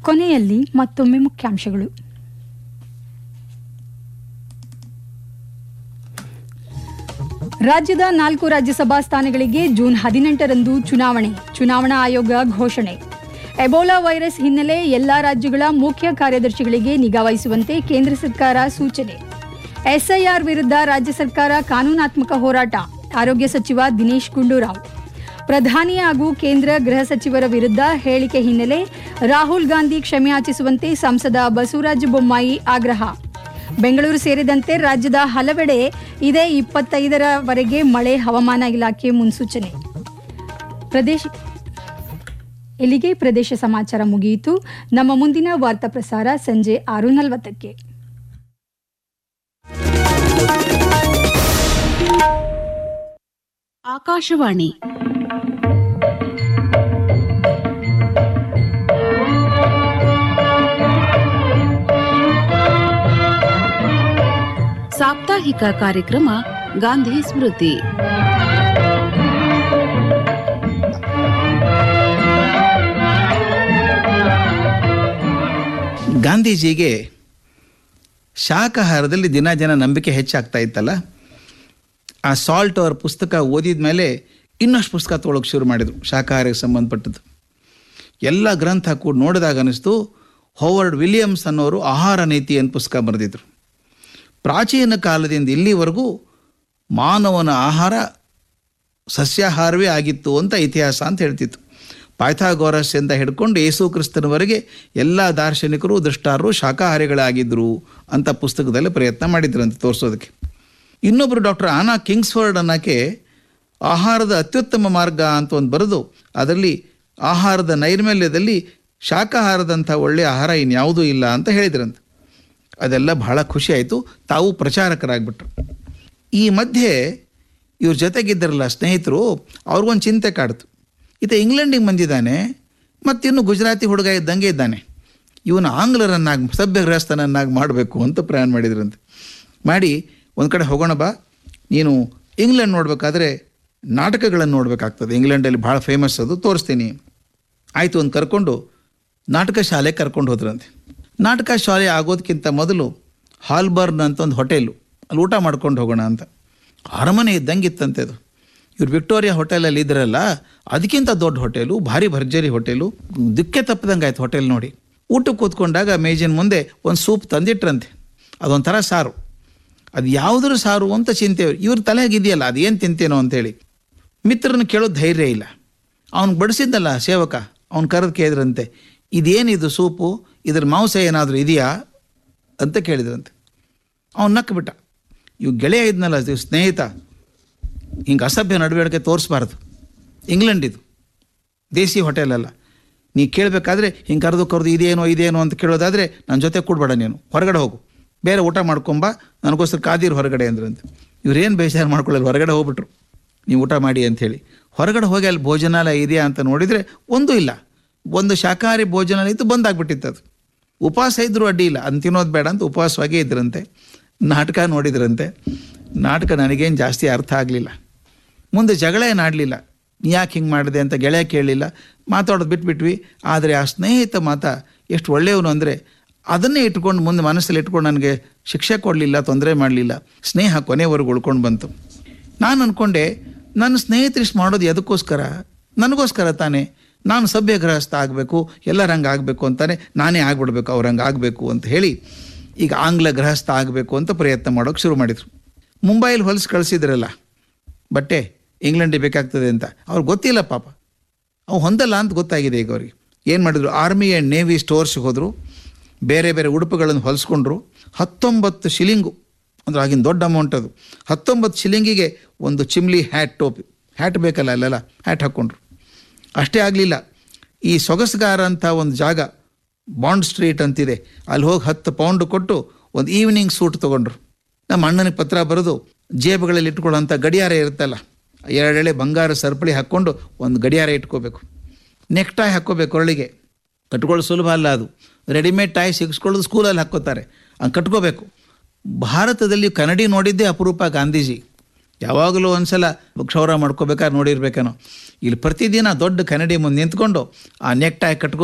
ಕೊನೆಯಲ್ಲಿ ಮತ್ತೊಮ್ಮೆ ಮುಖ್ಯಾಂಶಗಳು ರಾಜ್ಯದ ನಾಲ್ಕು ರಾಜ್ಯಸಭಾ ಸ್ಥಾನಗಳಿಗೆ ಜೂನ್ ಹದಿನೆಂಟರಂದು ಚುನಾವಣೆ ಚುನಾವಣಾ ಆಯೋಗ ಘೋಷಣೆ ಎಬೋಲಾ ವೈರಸ್ ಹಿನ್ನೆಲೆ ಎಲ್ಲಾ ರಾಜ್ಯಗಳ ಮುಖ್ಯ ಕಾರ್ಯದರ್ಶಿಗಳಿಗೆ ನಿಗಾ ವಹಿಸುವಂತೆ ಕೇಂದ್ರ ಸರ್ಕಾರ ಸೂಚನೆ ಎಸ್ಐಆರ್ ವಿರುದ್ಧ ರಾಜ್ಯ ಸರ್ಕಾರ ಕಾನೂನಾತ್ಮಕ ಹೋರಾಟ ಆರೋಗ್ಯ ಸಚಿವ ದಿನೇಶ್ ಗುಂಡೂರಾವ್ ಪ್ರಧಾನಿ ಹಾಗೂ ಕೇಂದ್ರ ಗೃಹ ಸಚಿವರ ವಿರುದ್ಧ ಹೇಳಿಕೆ ಹಿನ್ನೆಲೆ ರಾಹುಲ್ ಗಾಂಧಿ ಕ್ಷಮೆಯಾಚಿಸುವಂತೆ ಸಂಸದ ಬಸವರಾಜ ಬೊಮ್ಮಾಯಿ ಆಗ್ರಹ ಬೆಂಗಳೂರು ಸೇರಿದಂತೆ ರಾಜ್ಯದ ಹಲವೆಡೆ ಇದೇ ಇಪ್ಪತ್ತೈದರವರೆಗೆ ಮಳೆ ಹವಾಮಾನ ಇಲಾಖೆ ಮುನ್ಸೂಚನೆ ಪ್ರದೇಶ ಇಲ್ಲಿಗೆ ಪ್ರದೇಶ ಸಮಾಚಾರ ಮುಗಿಯಿತು ನಮ್ಮ ಮುಂದಿನ ವಾರ್ತಾ ಪ್ರಸಾರ ಸಂಜೆ ಆರು ನಲವತ್ತಕ್ಕೆ ಆಕಾಶವಾಣಿ ಸಾಪ್ತಾಹಿಕ ಕಾರ್ಯಕ್ರಮ ಗಾಂಧಿ ಸ್ಮೃತಿ ಗಾಂಧೀಜಿಗೆ ಶಾಕಾಹಾರದಲ್ಲಿ ದಿನ ಜನ ನಂಬಿಕೆ ಹೆಚ್ಚಾಗ್ತಾ ಇತ್ತಲ್ಲ ಆ ಸಾಲ್ಟ್ ಅವ್ರ ಪುಸ್ತಕ ಓದಿದ ಮೇಲೆ ಇನ್ನಷ್ಟು ಪುಸ್ತಕ ತೊಗೊಳಕ್ಕೆ ಶುರು ಮಾಡಿದರು ಶಾಕಾಹಾರಕ್ಕೆ ಸಂಬಂಧಪಟ್ಟದ್ದು ಎಲ್ಲ ಗ್ರಂಥ ಕೂಡ ನೋಡಿದಾಗ ಅನ್ನಿಸ್ತು ಹೋವರ್ಡ್ ವಿಲಿಯಮ್ಸ್ ಅನ್ನೋರು ಆಹಾರ ನೀತಿ ಅಂತ ಪುಸ್ತಕ ಬರೆದಿದ್ರು ಪ್ರಾಚೀನ ಕಾಲದಿಂದ ಇಲ್ಲಿವರೆಗೂ ಮಾನವನ ಆಹಾರ ಸಸ್ಯಾಹಾರವೇ ಆಗಿತ್ತು ಅಂತ ಇತಿಹಾಸ ಅಂತ ಹೇಳ್ತಿತ್ತು ಪಾಯ್ಥಾಗೋರಸ್ ಅಂತ ಹಿಡ್ಕೊಂಡು ಯೇಸು ಕ್ರಿಸ್ತನವರೆಗೆ ಎಲ್ಲ ದಾರ್ಶನಿಕರು ದೃಷ್ಟಾರರು ಶಾಕಾಹಾರಿಗಳಾಗಿದ್ದರು ಅಂತ ಪುಸ್ತಕದಲ್ಲಿ ಪ್ರಯತ್ನ ಮಾಡಿದ್ರು ಅಂತ ತೋರಿಸೋದಕ್ಕೆ ಇನ್ನೊಬ್ಬರು ಡಾಕ್ಟರ್ ಆನಾ ಕಿಂಗ್ಸ್ಫರ್ಡ್ ಅನ್ನೋಕ್ಕೆ ಆಹಾರದ ಅತ್ಯುತ್ತಮ ಮಾರ್ಗ ಅಂತ ಒಂದು ಬರೆದು ಅದರಲ್ಲಿ ಆಹಾರದ ನೈರ್ಮಲ್ಯದಲ್ಲಿ ಶಾಕಾಹಾರದಂಥ ಒಳ್ಳೆಯ ಆಹಾರ ಇನ್ಯಾವುದೂ ಇಲ್ಲ ಅಂತ ಹೇಳಿದ್ರಂತೆ ಅದೆಲ್ಲ ಬಹಳ ಖುಷಿ ಆಯಿತು ತಾವು ಪ್ರಚಾರಕರಾಗ್ಬಿಟ್ರು ಈ ಮಧ್ಯೆ ಇವ್ರ ಜೊತೆಗಿದ್ದರಲ್ಲ ಸ್ನೇಹಿತರು ಅವ್ರಿಗೊಂದು ಚಿಂತೆ ಕಾಡ್ತು ಈತ ಇಂಗ್ಲೆಂಡಿಗೆ ಬಂದಿದ್ದಾನೆ ಮತ್ತಿನ್ನು ಗುಜರಾತಿ ಹುಡುಗ ಇದ್ದಂಗೆ ಇದ್ದಾನೆ ಇವನು ಆಂಗ್ಲರನ್ನಾಗಿ ಸಭ್ಯ ಗೃಹಸ್ಥನನ್ನಾಗಿ ಮಾಡಬೇಕು ಅಂತ ಪ್ಲ್ಯಾನ್ ಮಾಡಿದ್ರಂತೆ ಮಾಡಿ ಒಂದು ಕಡೆ ಹೋಗೋಣ ಬಾ ನೀನು ಇಂಗ್ಲೆಂಡ್ ನೋಡಬೇಕಾದ್ರೆ ನಾಟಕಗಳನ್ನು ನೋಡಬೇಕಾಗ್ತದೆ ಇಂಗ್ಲೆಂಡಲ್ಲಿ ಭಾಳ ಫೇಮಸ್ ಅದು ತೋರಿಸ್ತೀನಿ ಆಯಿತು ಒಂದು ಕರ್ಕೊಂಡು ನಾಟಕ ಶಾಲೆ ಕರ್ಕೊಂಡು ಹೋದ್ರಂತೆ ನಾಟಕ ಶಾಲೆ ಆಗೋದಕ್ಕಿಂತ ಮೊದಲು ಹಾಲ್ಬರ್ನ್ ಅಂತ ಒಂದು ಹೋಟೆಲು ಅಲ್ಲಿ ಊಟ ಮಾಡ್ಕೊಂಡು ಹೋಗೋಣ ಅಂತ ಅರಮನೆ ಇದ್ದಂಗೆ ಇತ್ತಂತೆ ಅದು ಇವ್ರು ವಿಕ್ಟೋರಿಯಾ ಹೋಟೆಲಲ್ಲಿ ಇದ್ರಲ್ಲ ಅದಕ್ಕಿಂತ ದೊಡ್ಡ ಹೋಟೆಲು ಭಾರಿ ಭರ್ಜರಿ ಹೋಟೆಲು ದಿಕ್ಕೆ ತಪ್ಪದಂಗೆ ಆಯ್ತು ಹೋಟೆಲ್ ನೋಡಿ ಊಟಕ್ಕೆ ಕೂತ್ಕೊಂಡಾಗ ಮೇಜಿನ ಮುಂದೆ ಒಂದು ಸೂಪ್ ತಂದಿಟ್ರಂತೆ ಅದೊಂಥರ ಸಾರು ಅದು ಯಾವುದ್ರ ಸಾರು ಅಂತ ಚಿಂತೆ ಇವ್ರ ತಲೆಯಾಗಿದೆಯಲ್ಲ ಅದು ಏನು ತಿಂತೇನೋ ಅಂತೇಳಿ ಮಿತ್ರನ ಕೇಳೋ ಧೈರ್ಯ ಇಲ್ಲ ಅವ್ನು ಬಡಿಸಿದ್ದಲ್ಲ ಸೇವಕ ಅವ್ನು ಕರೆದು ಕೇಳಿದ್ರಂತೆ ಇದೇನಿದು ಸೂಪು ಇದ್ರ ಮಾಂಸ ಏನಾದರೂ ಇದೆಯಾ ಅಂತ ಕೇಳಿದ್ರಂತೆ ಅವ್ನು ನಕ್ಬಿಟ್ಟ ಇವು ಗೆಳೆಯ ಇದ್ನಲ್ಲ ಇವ್ ಸ್ನೇಹಿತ ಹಿಂಗೆ ಅಸಭ್ಯ ನಡವಳಿಕೆ ತೋರಿಸ್ಬಾರ್ದು ಇಂಗ್ಲೆಂಡ್ ಇದು ದೇಸಿ ಹೋಟೆಲ್ ಅಲ್ಲ ನೀ ಕೇಳಬೇಕಾದ್ರೆ ಹಿಂಗೆ ಕರೆದು ಕರೆದು ಇದೇನೋ ಇದೇನೋ ಅಂತ ಕೇಳೋದಾದರೆ ನನ್ನ ಜೊತೆ ಕೂಡಬೇಡ ನೀನು ಹೊರಗಡೆ ಹೋಗು ಬೇರೆ ಊಟ ಮಾಡ್ಕೊಂಬ ನನಗೋಸ್ಕರ ಕಾದಿರು ಹೊರಗಡೆ ಅಂದ್ರಂತೆ ಇವ್ರೇನು ಬೇಜಾರು ಮಾಡ್ಕೊಳ್ಳಲ್ಲ ಹೊರಗಡೆ ಹೋಗ್ಬಿಟ್ರು ನೀವು ಊಟ ಮಾಡಿ ಅಂಥೇಳಿ ಹೊರಗಡೆ ಹೋಗಿ ಅಲ್ಲಿ ಭೋಜನಾಲಯ ಇದೆಯಾ ಅಂತ ನೋಡಿದರೆ ಒಂದೂ ಇಲ್ಲ ಒಂದು ಶಾಕಾಹಾರಿ ಭೋಜನಾಲಯ ಇತ್ತು ಬಂದಾಗ್ಬಿಟ್ಟಿತ್ತು ಅದು ಉಪವಾಸ ಇದ್ದರೂ ಅಡ್ಡಿ ಇಲ್ಲ ಅಂತ ತಿನ್ನೋದು ಬೇಡ ಅಂತ ಉಪವಾಸವಾಗೇ ಇದ್ರಂತೆ ನಾಟಕ ನೋಡಿದ್ರಂತೆ ನಾಟಕ ನನಗೇನು ಜಾಸ್ತಿ ಅರ್ಥ ಆಗಲಿಲ್ಲ ಮುಂದೆ ಜಗಳ ಏನು ಆಡಲಿಲ್ಲ ನೀ ಯಾಕೆ ಹಿಂಗೆ ಮಾಡಿದೆ ಅಂತ ಗೆಳೆಯ ಕೇಳಲಿಲ್ಲ ಮಾತಾಡೋದು ಬಿಟ್ಬಿಟ್ವಿ ಆದರೆ ಆ ಸ್ನೇಹಿತ ಮಾತ ಎಷ್ಟು ಒಳ್ಳೆಯವನು ಅಂದರೆ ಅದನ್ನೇ ಇಟ್ಕೊಂಡು ಮುಂದೆ ಮನಸ್ಸಲ್ಲಿ ಇಟ್ಕೊಂಡು ನನಗೆ ಶಿಕ್ಷೆ ಕೊಡಲಿಲ್ಲ ತೊಂದರೆ ಮಾಡಲಿಲ್ಲ ಸ್ನೇಹ ಕೊನೆವರೆಗೂ ಉಳ್ಕೊಂಡು ಬಂತು ನಾನು ಅಂದ್ಕೊಂಡೆ ನನ್ನ ಸ್ನೇಹಿತರಿಷ್ಟು ಮಾಡೋದು ಎದಕ್ಕೋಸ್ಕರ ನನಗೋಸ್ಕರ ತಾನೇ ನಾನು ಸಭ್ಯ ಗೃಹಸ್ಥ ಆಗಬೇಕು ಎಲ್ಲರ ಹಂಗೆ ಆಗಬೇಕು ಅಂತಾನೆ ನಾನೇ ಆಗ್ಬಿಡ್ಬೇಕು ಅವ್ರ ಹಂಗೆ ಆಗಬೇಕು ಅಂತ ಹೇಳಿ ಈಗ ಆಂಗ್ಲ ಗೃಹಸ್ಥ ಆಗಬೇಕು ಅಂತ ಪ್ರಯತ್ನ ಮಾಡೋಕೆ ಶುರು ಮಾಡಿದರು ಮುಂಬೈಲಿ ಹೊಲಿಸಿ ಕಳಿಸಿದ್ರಲ್ಲ ಬಟ್ಟೆ ಇಂಗ್ಲೆಂಡಿಗೆ ಬೇಕಾಗ್ತದೆ ಅಂತ ಅವ್ರಿಗೆ ಗೊತ್ತಿಲ್ಲ ಪಾಪ ಅವು ಹೊಂದಲ್ಲ ಅಂತ ಗೊತ್ತಾಗಿದೆ ಈಗ ಅವ್ರಿಗೆ ಏನು ಮಾಡಿದ್ರು ಆರ್ಮಿ ಆ್ಯಂಡ್ ನೇವಿ ಸ್ಟೋರ್ಸ್ಗೆ ಹೋದರು ಬೇರೆ ಬೇರೆ ಉಡುಪುಗಳನ್ನು ಹೊಲಿಸ್ಕೊಂಡ್ರು ಹತ್ತೊಂಬತ್ತು ಶಿಲಿಂಗು ಅಂದ್ರೆ ಆಗಿನ ದೊಡ್ಡ ಅಮೌಂಟ್ ಅದು ಹತ್ತೊಂಬತ್ತು ಶಿಲಿಂಗಿಗೆ ಒಂದು ಚಿಮ್ಲಿ ಹ್ಯಾಟ್ ಟೋಪಿ ಹ್ಯಾಟ್ ಬೇಕಲ್ಲ ಅಲ್ಲೆಲ್ಲ ಹ್ಯಾಟ್ ಹಾಕ್ಕೊಂಡ್ರು ಅಷ್ಟೇ ಆಗಲಿಲ್ಲ ಈ ಸೊಗಸುಗಾರ ಅಂತ ಒಂದು ಜಾಗ ಬಾಂಡ್ ಸ್ಟ್ರೀಟ್ ಅಂತಿದೆ ಅಲ್ಲಿ ಹೋಗಿ ಹತ್ತು ಪೌಂಡ್ ಕೊಟ್ಟು ಒಂದು ಈವ್ನಿಂಗ್ ಸೂಟ್ ತೊಗೊಂಡ್ರು ನಮ್ಮ ಅಣ್ಣನಿಗೆ ಪತ್ರ ಬರೆದು ಜೇಬುಗಳಲ್ಲಿ ಇಟ್ಕೊಳ್ಳೋಂಥ ಗಡಿಯಾರ ಇರುತ್ತಲ್ಲ ಎರಡೆಳೆ ಬಂಗಾರ ಸರಪಳಿ ಹಾಕ್ಕೊಂಡು ಒಂದು ಗಡಿಯಾರ ಇಟ್ಕೋಬೇಕು ನೆಕ್ ಟಾಯ್ ಹಾಕ್ಕೋಬೇಕು ಕೊರಳಿಗೆ ಕಟ್ಕೊಳ್ಳೋ ಸುಲಭ ಅಲ್ಲ ಅದು ರೆಡಿಮೇಡ್ ಟಾಯ್ ಸಿಗಿಸ್ಕೊಳ್ಳೋದು ಸ್ಕೂಲಲ್ಲಿ ಹಾಕ್ಕೋತಾರೆ ಹಂಗೆ ಕಟ್ಕೋಬೇಕು ಭಾರತದಲ್ಲಿ ಕನ್ನಡಿ ನೋಡಿದ್ದೇ ಅಪರೂಪ ಗಾಂಧೀಜಿ ಯಾವಾಗಲೂ ಒಂದ್ಸಲ ಕ್ಷೌರ ಮಾಡ್ಕೋಬೇಕಾದ್ರೆ ನೋಡಿರ್ಬೇಕೇನೋ ಇಲ್ಲಿ ಪ್ರತಿದಿನ ದೊಡ್ಡ ಕನ್ನಡಿ ಮುಂದೆ ನಿಂತ್ಕೊಂಡು ಆ ನೆಕ್ ಟಾಯ್ ಕಟ್ಕೊ